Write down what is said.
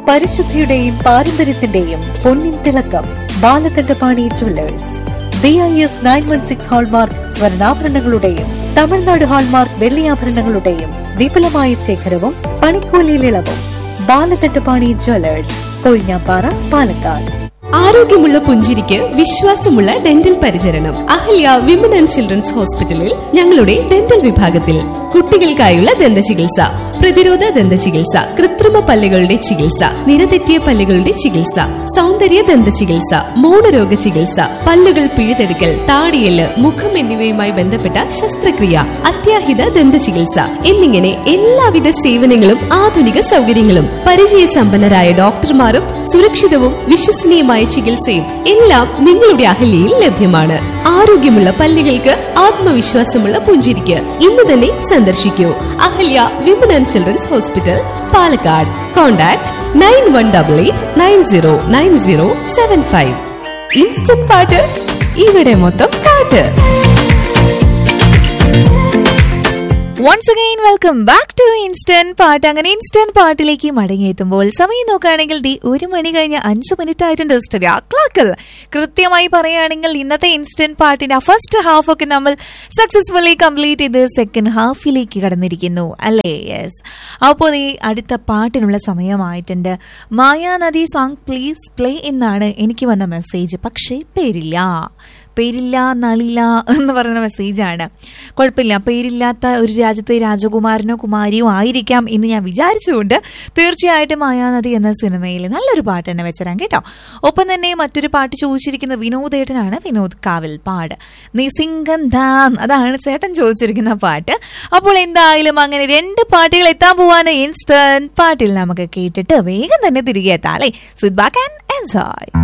പരിശുദ്ധിയുടെയും പാരമ്പര്യത്തിന്റെയും പൊന്നിൻ തിളക്കം Balakandapani jewellers B I S nine one six hallmark സ്വർണ്ണാഭരണങ്ങളുടെയും തമിഴ്നാട് ഹാൾമാർക്ക് വെള്ളിയാഭരണങ്ങളുടെയും വിപുലമായ ശേഖരവും പണിക്കൂലിയിൽ ഇളവും ബാലകണ്ഠപാണി ജ്വല്ലേഴ്സ് കൊഴിഞ്ഞാപ്പാറ പാലക്കാട് ആരോഗ്യമുള്ള പുഞ്ചിരിക്ക് വിശ്വാസമുള്ള ഡെന്റൽ പരിചരണം അഹല്യ വിമൻ ആൻഡ് ചിൽഡ്രൻസ് ഹോസ്പിറ്റലിൽ ഞങ്ങളുടെ ഡെന്റൽ വിഭാഗത്തിൽ കുട്ടികൾക്കായുള്ള ദന്ത ചികിത്സ പ്രതിരോധ ദന്ത ചികിത്സ കൃത്രിമ പല്ലുകളുടെ ചികിത്സ നിരതെറ്റിയ പല്ലുകളുടെ ചികിത്സ സൗന്ദര്യ ദന്ത ചികിത്സ മൗനരോഗ ചികിത്സ പല്ലുകൾ പിഴുതെടുക്കൽ താടിയല് മുഖം എന്നിവയുമായി ബന്ധപ്പെട്ട ശസ്ത്രക്രിയ അത്യാഹിത ദന്ത ചികിത്സ എന്നിങ്ങനെ എല്ലാവിധ സേവനങ്ങളും ആധുനിക സൗകര്യങ്ങളും പരിചയസമ്പന്നരായ ഡോക്ടർമാരും സുരക്ഷിതവും വിശ്വസനീയമായ ചികിത്സയും എല്ലാം നിങ്ങളുടെ അഹല്യയിൽ ലഭ്യമാണ് ആരോഗ്യമുള്ള പല്ലുകൾക്ക് ആത്മവിശ്വാസമുള്ള പുഞ്ചിരിക്ക് ഇന്ന് തന്നെ സന്ദർശിക്കൂ Ahalya women and children's hospital Palakkad contact nine one double eight nine zero nine zero seven five instant പാട്ട് ഇവിടെ മൊത്തം പാട്ട് once again welcome back to instant പാട്ട് അങ്ങനെ ഇൻസ്റ്റന്റ് പാട്ടിലേക്ക് മടങ്ങിയെത്തുമ്പോൾ സമയം നോക്കുകയാണെങ്കിൽ ദി ഒരു മണി കഴിഞ്ഞ് അഞ്ചു മിനിറ്റ് ആയിട്ടുണ്ട് സ്റ്റഡി ആ ക്ലാക്കിൽ കൃത്യമായി പറയുകയാണെങ്കിൽ ഇന്നത്തെ ഇൻസ്റ്റന്റ് പാട്ടിന്റെ ഫസ്റ്റ് ഹാഫ് ഒക്കെ നമ്മൾ സക്സസ്ഫുള്ളി കംപ്ലീറ്റ് ചെയ്ത് സെക്കൻഡ് ഹാഫിലേക്ക് കടന്നിരിക്കുന്നു അല്ലേ യെസ് അപ്പോൾ ഈ അടുത്ത പാട്ടിനുള്ള സമയമായിട്ടുണ്ട് മായാനദി സോങ് പ്ലീസ് പ്ലേ എന്നാണ് എനിക്ക് വന്ന മെസ്സേജ് പക്ഷേ പേരില്ല പേരില്ല നളില്ല എന്ന് പറയുന്ന മെസ്സേജാണ് കുഴപ്പമില്ല പേരില്ലാത്ത ഒരു രാജ്യത്തെ രാജകുമാരനോ കുമാരിയോ ആയിരിക്കാം എന്ന് ഞാൻ വിചാരിച്ചുകൊണ്ട് തീർച്ചയായിട്ടും മായാനദി എന്ന സിനിമയിൽ നല്ലൊരു പാട്ട് തന്നെ വെച്ചരാം കേട്ടോ ഒപ്പം തന്നെ മറ്റൊരു പാട്ട് ചോദിച്ചിരിക്കുന്ന വിനോദേട്ടനാണ് വിനോദ് കാവിൽ പാട് നിസിംഗന്ധാം അതാണ് ചേട്ടൻ ചോദിച്ചിരിക്കുന്ന പാട്ട് അപ്പോൾ എന്തായാലും അങ്ങനെ രണ്ട് പാട്ടുകൾ എത്താൻ പോവാണ് ഇൻസ്റ്റന്റ് പാട്ടിൽ നമുക്ക് കേട്ടിട്ട് വേഗം തന്നെ തിരികെ എത്താം അല്ലേ സിറ്റ് ബാക്ക് ആൻഡ് എൻജോയ്